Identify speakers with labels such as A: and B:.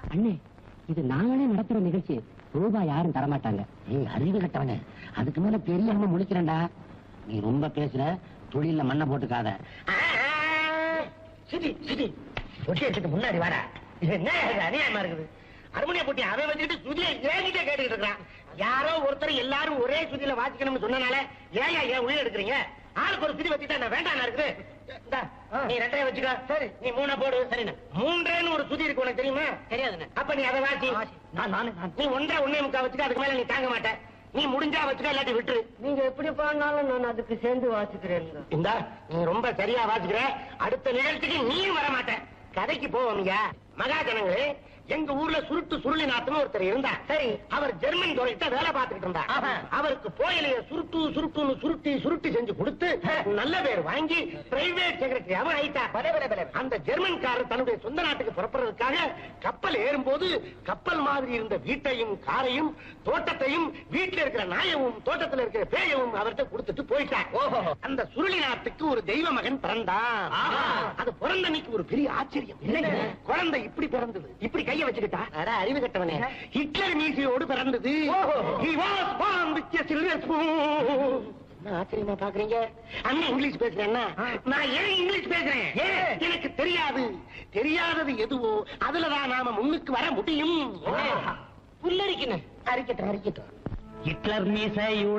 A: அண்ணே இது நாங்களே நடத்துற நிகழ்ச்சி ரூபாய் யாரும் தரமாட்டாங்க
B: ஏய் அறிவு கட்டவனே அதுக்கு மேல தெரியாம முழிக்கிறேன்டா நீ ரொம்ப பேசுற தொழில மண்ணை போட்டுக்காத சிடி சிடி ஒட்டி எடுத்துட்டு முன்னாடி வாடா இது என்ன இது அநியாயமா இருக்குது அருமணிய போட்டி அவன் வச்சுட்டு சுதியை ஏங்கிட்டே கேட்டுக்கிட்டு இருக்கான் யாரோ ஒருத்தர் எல்லாரும் ஒரே சுதியில வாசிக்கணும்னு சொன்னனால ஏன் ஏன் உயிர் எடுக்கிறீங்க ஆளுக்கு ஒரு சுதி வச்சுட்டா நான் வேண்டாம் இருக்குது இந்தா, நீ ரெண்டையும் வச்சுக்கோ சரி நீ மூணை போடு சரி மூன்றேன்னு ஒரு சுதி இருக்கு உனக்கு தெரியுமா
A: தெரியாதுண்ணே
B: அப்ப நீ அதை வாசி நான் நானு நீ ஒன்றரை ஒன்னே முக்கா வச்சுக்க அதுக்கு மேல நீ தாங்க மாட்ட நீ முடிஞ்சா வச்சுக்க இல்லாட்டி விட்டுரு
A: நீங்க எப்படி பாடினாலும் நான் அதுக்கு சேர்ந்து வாசிக்கிறேன்
B: இந்த நீ ரொம்ப சரியா வாசிக்கிற அடுத்த நிகழ்ச்சிக்கு நீயும் வர மாட்ட கதைக்கு போவோம்யா மகாஜனங்களே எங்க ஊர்ல சுருட்டு சுருளிநாத்னு ஒருத்தர் இருந்தா சரி அவர் ஜெர்மன் துறையிட்ட வேலை பார்த்துக்கிட்டு இருந்தா அவருக்கு போயிலைய சுருட்டு சுருட்டுன்னு சுருட்டி சுருட்டி செஞ்சு கொடுத்து நல்ல பேர் வாங்கி பிரைவேட் செக்ரட்டரியாவும் ஆயிட்டா அந்த ஜெர்மன்காரர் தன்னுடைய சொந்த நாட்டுக்கு புறப்படுறதுக்காக கப்பல் ஏறும்போது கப்பல் மாதிரி இருந்த வீட்டையும் காரையும் தோட்டத்தையும் வீட்டுல இருக்கிற நாயவும் தோட்டத்துல இருக்கிற பேயவும் அவர்கிட்ட கொடுத்துட்டு போயிட்டார் அந்த சுருளிநாத்துக்கு ஒரு தெய்வ மகன் பிறந்தான் அது பிறந்த அன்னைக்கு ஒரு பெரிய ஆச்சரியம் குழந்தை இப்படி பிறந்தது இப்படி கைய வச்சுக்கிட்டா அட அறிவு கட்டவனே ஹிட்லர் மீசியோடு பிறந்தது He was born with a silver spoon. என்ன ஆச்சரியமா பாக்குறீங்க அண்ணன் இங்கிலீஷ் பேசுறேன்னா நான் ஏன் இங்கிலீஷ் பேசுறேன் எனக்கு தெரியாது தெரியாதது எதுவோ அதுலதான் நாம முன்னுக்கு வர முடியும் புல்லரிக்கணும் அரிக்கட்டும் அரிக்கட்டும்
A: ஹிட்லர் மீசையுடன்